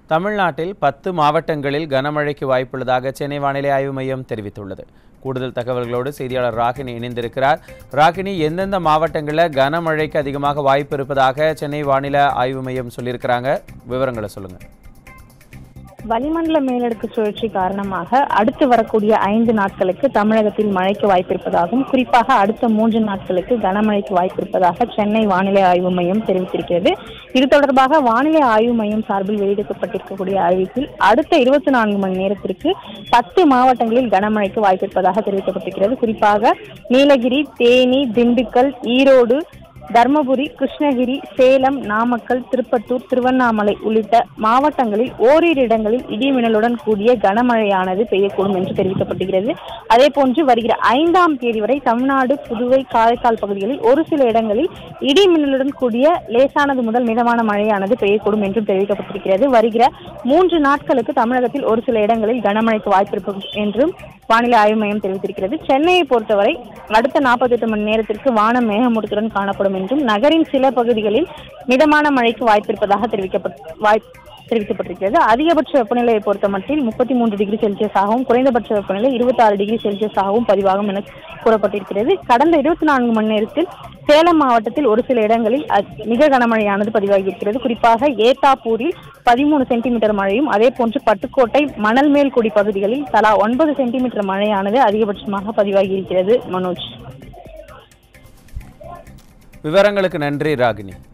தமிழ்நாட்டில் பத்து மாவட்டங்களில் கனமழைக்கு வாய்ப்புள்ளதாக சென்னை வானிலை ஆய்வு மையம் தெரிவித்துள்ளது கூடுதல் தகவல்களோடு செய்தியாளர் ராகினி இணைந்திருக்கிறார் ராகினி எந்தெந்த மாவட்டங்களில் கனமழைக்கு அதிகமாக வாய்ப்பு இருப்பதாக சென்னை வானிலை ஆய்வு மையம் சொல்லியிருக்கிறாங்க விவரங்களை சொல்லுங்க வளிமண்டல மேலடுக்கு சுழற்சி காரணமாக அடுத்து வரக்கூடிய ஐந்து நாட்களுக்கு தமிழகத்தில் மழைக்கு வாய்ப்பிருப்பதாகவும் குறிப்பாக அடுத்த மூன்று நாட்களுக்கு கனமழைக்கு வாய்ப்பிருப்பதாக சென்னை வானிலை ஆய்வு மையம் தெரிவித்திருக்கிறது இது தொடர்பாக வானிலை ஆய்வு மையம் சார்பில் வெளியிடப்பட்டிருக்கக்கூடிய அறிவிப்பில் அடுத்த இருபத்தி நான்கு மணி நேரத்திற்கு பத்து மாவட்டங்களில் கனமழைக்கு வாய்ப்பிருப்பதாக தெரிவிக்கப்பட்டிருக்கிறது குறிப்பாக நீலகிரி தேனி திண்டுக்கல் ஈரோடு தர்மபுரி கிருஷ்ணகிரி சேலம் நாமக்கல் திருப்பத்தூர் திருவண்ணாமலை உள்ளிட்ட மாவட்டங்களில் ஓரிரு இடங்களில் இடிமின்னலுடன் கூடிய கனமழையானது பெய்யக்கூடும் என்று தெரிவிக்கப்பட்டிருக்கிறது அதே போன்று வருகிற ஐந்தாம் தேதி வரை தமிழ்நாடு புதுவை காரைக்கால் பகுதிகளில் ஒரு சில இடங்களில் இடிமின்னலுடன் கூடிய லேசானது முதல் மிதமான மழையானது பெய்யக்கூடும் என்றும் தெரிவிக்கப்பட்டிருக்கிறது வருகிற மூன்று நாட்களுக்கு தமிழகத்தில் ஒரு சில இடங்களில் கனமழைக்கு வாய்ப்பிருக்கும் என்றும் வானிலை ஆய்வு மையம் தெரிவித்திருக்கிறது சென்னையை பொறுத்தவரை அடுத்த நாற்பத்தெட்டு மணி நேரத்திற்கு வானம் மேகமூட்டத்துடன் காணப்படும் என்றும் நகரின் சில பகுதிகளில் மிதமான மழைக்கு வாய்ப்பிருப்பதாக தெரிவிக்கப்பட்டு வாய்ப்பு தெரிவிக்கப்பட்டிருக்கிறது அதிகபட்ச வெப்பநிலையை பொறுத்த மட்டில் முப்பத்தி மூன்று டிகிரி செல்சியஸாகவும் குறைந்தபட்ச வெப்பநிலை இருபத்தி ஆறு டிகிரி செல்சியஸாகவும் பதிவாகும் என கூறப்பட்டிருக்கிறது கடந்த இருபத்தி நான்கு மணி நேரத்தில் சேலம் மாவட்டத்தில் ஒரு சில இடங்களில் அ- மிக கனமழையானது பதிவாகியிருக்கிறது குறிப்பாக ஏத்தாப்பூரில் பதிமூணு சென்டிமீட்டர் மழையும் அதே போன்று பட்டுக்கோட்டை மணல்மேல்குடி பகுதிகளில் தலா ஒன்பது சென்டிமீட்டர் மழையானது அதிகபட்சமாக பதிவாகியிருக்கிறது மனோஜ் விவரங்களுக்கு நன்றி ராகினி